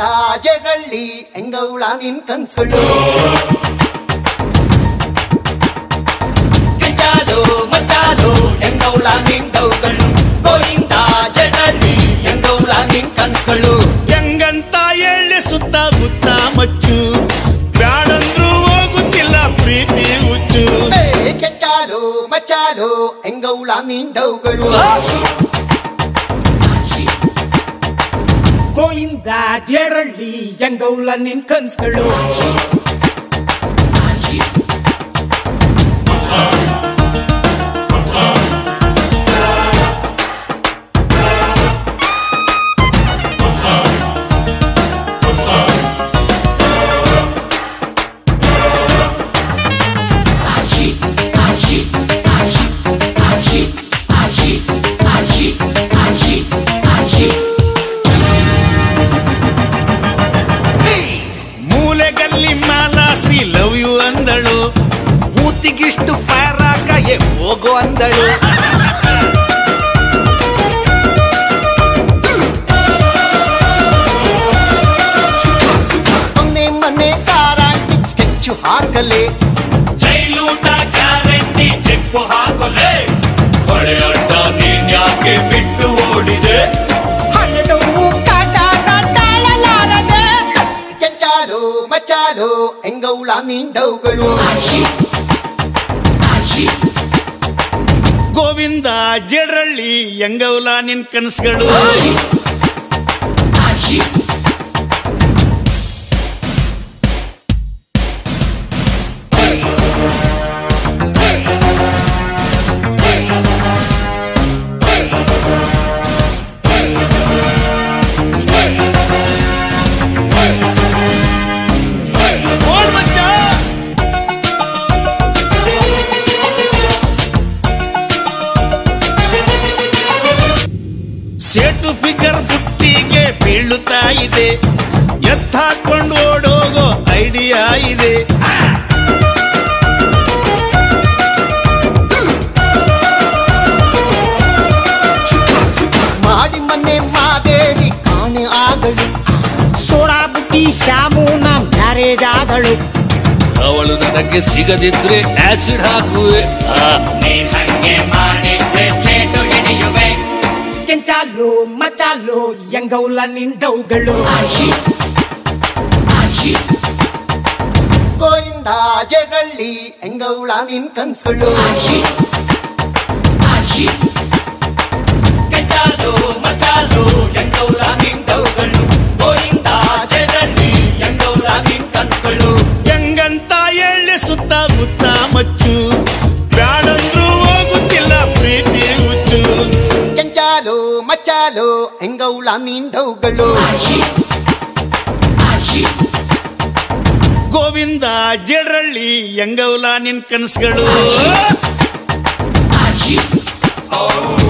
ಜಗಳ್ಳಿ ಎಂಗೌಳ ನಿನ್ ಕನ್ಸುಗಳು ಕಿಂಚಾಲು ಮಚಾಲು ಎಂಗೌಳ ನಿನ್ ಡೌಗಳು ಗೋವಿಂದ ಜಗಳ್ಳಿ ಎಂಗೌಳ ನಿನ್ ಕನ್ಸುಗಳು ಹೆಂಗಂತ ಎಳ್ಳೆ ಸುತ್ತ ಮುತ್ತ ಮಚ್ಚು ಬ್ಯಾಡಂದ್ರೂ ಹೋಗುತ್ತಿಲ್ಲ ಪ್ರೀತಿ ಹುಚ್ಚು ಏ ಕೆಂಚಾಲು ಮಚಾಲು ಎಂಗೌಳ ನಿನ್ ಡೌಗಳು ಗೋಯಿಂದ ಜೇರಳ್ಳಿ ಎಂಗೌಲ ನಿನ್ ಕನ್ಸ್ಗಳು ಮೂಲೆಗಲ್ಲಿ ಮಾಲ ಶ್ರೀ ಲವ್ ಯು ಅಂದಳು ಮೂತಿಗಿಷ್ಟು ಫೈರ್ ಆಗ ಹೋಗು ಅಂದಳು ಮೊನ್ನೆ ಮೊನ್ನೆ ಕಾರಾಂಟಿಕ್ ಸ್ಕೆಚ್ಚು ಹಾಕಲೆ ಜೈಲೂಟ ಗ್ಯಾರಂಟಿ ಚೆಕ್ಕು ಹಾಕೊಲೆ ಹೊಳೆಯೊಡ್ಡ ನೀನ್ ಯಾಕೆ ಬಿಟ್ಟು ಓಡಿದೆ ಹಣವು ಕಾಟಾಟ ತಾಳಲಾರದೆ ಕೆಂಚಾಲು ಮಚಾಲು ಎಂಗೌಳ ನಿನ್ ಡೌಗಳು ಗೋವಿಂದ ಜಡರಳ್ಳಿ ಎಂಗೌಲ ನಿನ್ ಕನಸುಗಳು ಓಡ್ ಮಚ್ಚ ಸೇಟು ಫಿಗರ್ ಬುಟ್ಟಿಗೆ ಬೀಳುತ್ತಾ ಇದೆ ಎತ್ತಾಕೊಂಡು ಓಡೋಗೋ ಐಡಿಯಾ ಇದೆ ಮಾಡಿ ಮೊನ್ನೆ ಮಾದೇವಿ ಕಾಣೆ ಆಗಲಿ ಸೋಡಾ ಬುಟ್ಟಿ ಶ್ಯಾಮು ನಮ್ ಮ್ಯಾರೇಜ್ ಆದಳು ಅವಳು ನನಗೆ ಸಿಗದಿದ್ರೆ ಆಸಿಡ್ ಹಾಕುವೆ ಆ, ನೀನ್ ಹಂಗೆ ಮಾಡಿದ್ರೆ ಸ್ಲೇಟು ಹಿಡಿಯುವೆ ಕೆಂಚಾಲು ಮಚಾಲು ಎಂಗೌಲ ನಿನ್ ಡೌಗಳು ಗೋಯಿಂದ ಜಗಳ್ಳಿ ಎಂಗೌಳ ನಿನ್ ಕನ್ಸುಗಳು ಕೆಂಚಾಲು ಮಚಾಲು ಎಂಗೌಳ ನಿನ್ ಡೌಗಳು ಗೋಯಿಂದ ಜಗಳ್ಳಿ ಎಂಗೌಳ ನಿನ್ ಕನ್ಸುಗಳು ಹೆಂಗಂತ ಎಳ್ಳೆ ಸುತ್ತ ಮುತ್ತ ಮಚ್ಚು ಬ್ಯಾಡಂದ್ರೂ ಹೋಗುತ್ತಿಲ್ಲ ಪ್ರೀತಿ ಹುಚ್ಚು ಕೆಂಚಾಲು ಮಚಾಲು ಎಂಗೌಳ ನಿನ್ ಡೌಗಳು ಗೋವಿಂದ ಜಡರಳ್ಳಿ ಎಂಗೌಲ ನಿನ್ ಕನಸುಗಳು ಓ